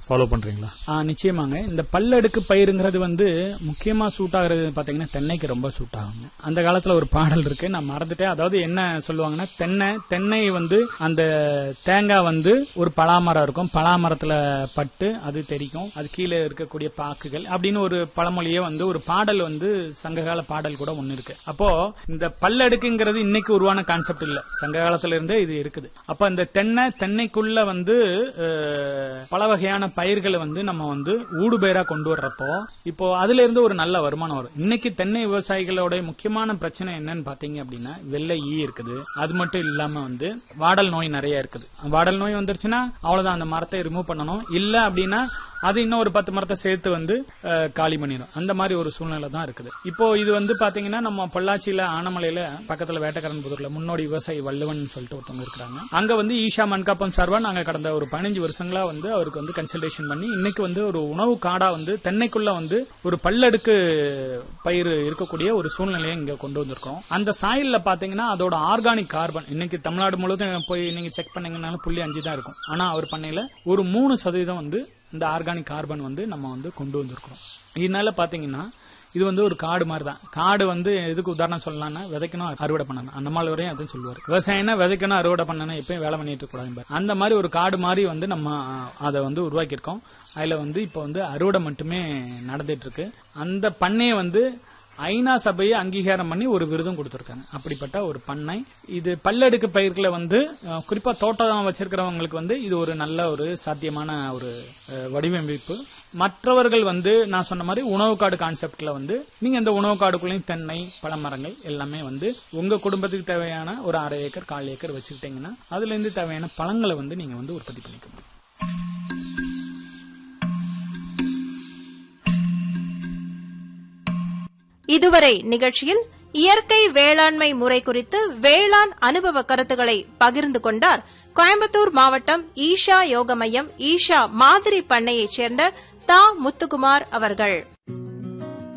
follow பண்றீங்களா ஆ, நிச்சயமாங்க இந்த பல்லடுக்கு பயிருங்கிறது வந்து முக்கியமா சூட் ஆகுறது பாத்தீங்கன்னா தென்னைக்கு ரொம்ப சூட் ஆகுங்க அந்த காலத்துல ஒரு பாடல் இருக்கு நான் மறந்துட்டேன் அதாவது என்ன சொல்லுவாங்கன்னா தென்னை தென்னை வந்து அந்த தேங்காய் வந்து ஒரு பலாமரம் இருக்கும் பலாமரத்துல பட்டு அது தெரிக்கும் அது கீழே இருக்கக்கூடிய பாக்குகள் அப்படின்னு ஒரு பழமொழியே வந்து ஒரு பாடல் வந்து சங்ககால பாடல் கூட ஒண்ணு இருக்கு அப்போ இந்த பல்லடுக்குங்கிறது இன்னைக்கு உருவான கான்செப்ட் இல்ல சங்க காலத்துல இருந்தே இது இருக்குது அப்ப இந்த தென்னை தென்னைக்குள்ள வந்து அஹ், பல வகையான பயிர்களை வந்து நம்ம வந்து ஊடுபயிரா கொண்டு வர்றப்போ இப்போ அதுல இருந்து ஒரு நல்ல வருமானம் வரும் இன்னைக்கு தென்னை விவசாயிகளோட முக்கியமான பிரச்சனை என்னன்னு பாத்தீங்க அப்படின்னா வெள்ளை ஈ இருக்குது அது மட்டும் இல்லாம வந்து வாடல் நோய் நிறைய இருக்குது வாடல் நோய் வந்துருச்சுன்னா அவ்வளவுதான் அந்த மரத்தை ரிமூவ் பண்ணணும் இல்ல அப்படின்னா அது இன்னும் ஒரு பத்து மரத்தை சேர்த்து வந்து அஹ், காலி பண்ணிடும் அந்த மாதிரி ஒரு சூழ்நிலை தான் இருக்குது இப்போ இது வந்து பாத்தீங்கன்னா நம்ம பொள்ளாச்சியில ஆனமலையில பக்கத்துல வேட்டக்காரன் புதூர்ல முன்னோடி விவசாயி வள்ளுவன் சொல்லிட்டு ஒருத்தவங்க இருக்கிறாங்க அங்க வந்து ஈஷா மண்காப்பம் சார்பா நாங்க கடந்த ஒரு பதினஞ்சு வருஷங்களா வந்து அவருக்கு வந்து கன்சல்டேஷன் பண்ணி இன்னைக்கு வந்து ஒரு உணவு காடா வந்து தென்னைக்குள்ள வந்து ஒரு பல்லடுக்கு பயிர் இருக்கக்கூடிய ஒரு சூழ்நிலையை இங்க கொண்டு வந்திருக்கோம் அந்த சாயில்ல பாத்தீங்கன்னா அதோட ஆர்கானிக் கார்பன் இன்னைக்கு தமிழ்நாடு முழுவதும் போய் நீங்க செக் பண்ணீங்கன்னாலும் புள்ளி அஞ்சு தான் இருக்கும் ஆனா அவர் பண்ணையில ஒரு மூணு சதவீதம் வந்து இந்த ஆர்கானிக் கார்பன் வந்து நம்ம வந்து கொண்டு வந்திருக்கிறோம் இதனால பாத்தீங்கன்னா இது வந்து ஒரு காடு மாதிரி தான் காடு வந்து எதுக்கு உதாரணம் சொல்லலாம்னா விதைக்கணும் அறுவடை பண்ணணும் அந்த மாதிரி வரையும் அதுவும் சொல்லுவார் விவசாயம்னா விதைக்கணும் அறுவடை பண்ணணும் எப்பயும் வேலை பண்ணிட்டு இருக்க கூடாது அந்த மாதிரி ஒரு காடு மாதிரி வந்து நம்ம அதை வந்து உருவாக்கியிருக்கோம் அதுல வந்து இப்போ வந்து அறுவடை மட்டுமே நடந்துட்டு இருக்கு அந்த பண்ணையை வந்து ஐநா சபையை அங்கீகாரம் பண்ணி ஒரு விருதும் கொடுத்திருக்காங்க அப்படிப்பட்ட ஒரு பண்ணை இது பல்லடுக்கு பயிர்களை வந்து அஹ், குறிப்பா தோட்டம் வச்சிருக்கிறவங்களுக்கு வந்து இது ஒரு நல்ல ஒரு சாத்தியமான ஒரு அஹ், வடிவமைப்பு மற்றவர்கள் வந்து நான் சொன்ன மாதிரி உணவு காடு கான்செப்ட்ல வந்து நீங்க இந்த உணவு காடுக்குள்ளேயும் தென்னை பழமரங்கள் எல்லாமே வந்து உங்க குடும்பத்துக்கு தேவையான ஒரு அரை ஏக்கர் கால் ஏக்கர் வச்சுக்கிட்டீங்கன்னா அதுல இருந்து தேவையான பழங்களை வந்து நீங்க வந்து உற்பத்தி பண்ணிக்க முடியும் இதுவரை நிகழ்ச்சியில் இயற்கை வேளாண்மை முறை குறித்து வேளாண் அனுபவ கருத்துக்களை பகிர்ந்து கொண்டார் கோயம்புத்தூர் மாவட்டம் ஈஷா யோக மையம் ஈஷா மாதிரி பண்ணையைச் சேர்ந்த தா முத்துக்குமார் அவர்கள்